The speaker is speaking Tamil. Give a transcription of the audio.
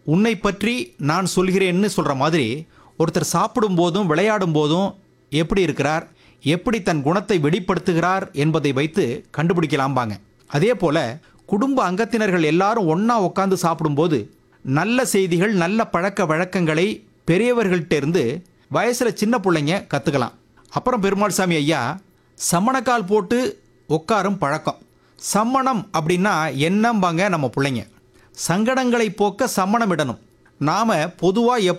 உன்னை பற்றி நான் சொல்கிறேன்னு சொல்கிற மாதிரி ஒருத்தர் சாப்பிடும் போதும் விளையாடும் போதும் எப்படி இருக்கிறார் எப்படி தன் குணத்தை வெளிப்படுத்துகிறார் என்பதை வைத்து கண்டுபிடிக்கலாம்பாங்க அதே போல குடும்ப அங்கத்தினர்கள் எல்லாரும் ஒன்றா உட்காந்து சாப்பிடும்போது நல்ல செய்திகள் நல்ல பழக்க வழக்கங்களை பெரியவர்கள்ட்ட இருந்து வயசில் சின்ன பிள்ளைங்க கற்றுக்கலாம் அப்புறம் பெருமாள் சாமி ஐயா சமணக்கால் போட்டு உட்காரும் பழக்கம் சம்மணம் அப்படின்னா என்னம்பாங்க நம்ம பிள்ளைங்க சங்கடங்களை போக்க சம்மணம் இடணும் நாம் பொதுவாக